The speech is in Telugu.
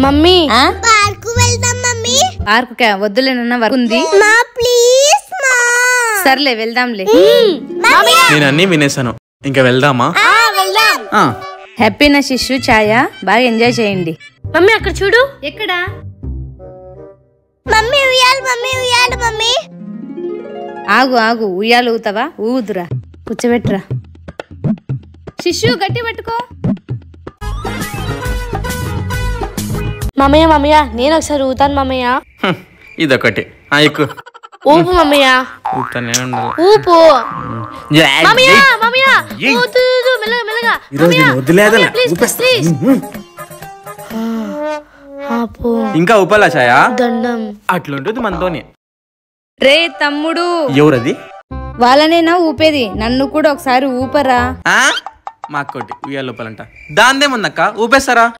మమ్మీ ఆ? పార్కు వెళ్దాం మమ్మీ పార్కు వద్దులేనన్న వర్క్ ఉంది మా ప్లీజ్ మా సర్లే వెళ్దాంలే నేను అన్ని వినేసాను ఇంకా వెళ్దామా వెళ్దాం ఆ, హ్యాపీ నా శిష్యు ఛాయ బాగా ఎంజాయ్ చేయండి మమ్మీ అక్కడ చూడు ఎక్కడా మమ్మీ ఉయ్యాలి మమ్మీ ఉయ్యాలి మమ్మీ ఆగు ఆగు ఉయ్యాలు ఊగుతావా ఊదురా కూర్చోబెట్టురా శిష్యు గట్టి పట్టుకో మమ్మయ్య మమ్మయ్య నేను ఒకసారి ఊతాను మమ్మయ్య హ్మ్, ఇదొకటి ఆ, ఎక్కు ఊపు మమ్మయ్య ఊపుతానే ఉండాలి ఊపు జై, మమ్మయ్య జై. మమ్మయ్య ఏయ్. ఊతు ఊతు, మెల్లగా మెల్లగా ఈరోజు మమ్మయ్య, నేను వదిలేదలే, మమ్మయ్య, ప్లీజ్ ఊపేస్తా. ప్లీజ్ హ్మ్. ఆపు ఇంకా ఊపాలా ఛాయ దండం అట్లుంటుంది మనతోని రే తమ్ముడు ఎవరది వాళ్ళనేనా ఊపేది నన్ను కూడా ఒకసారి ఊపరా ఆ? మా అక్కోటి ఉయ్యాల లోపలంట దాందేముందక్క ఊపేస్తారా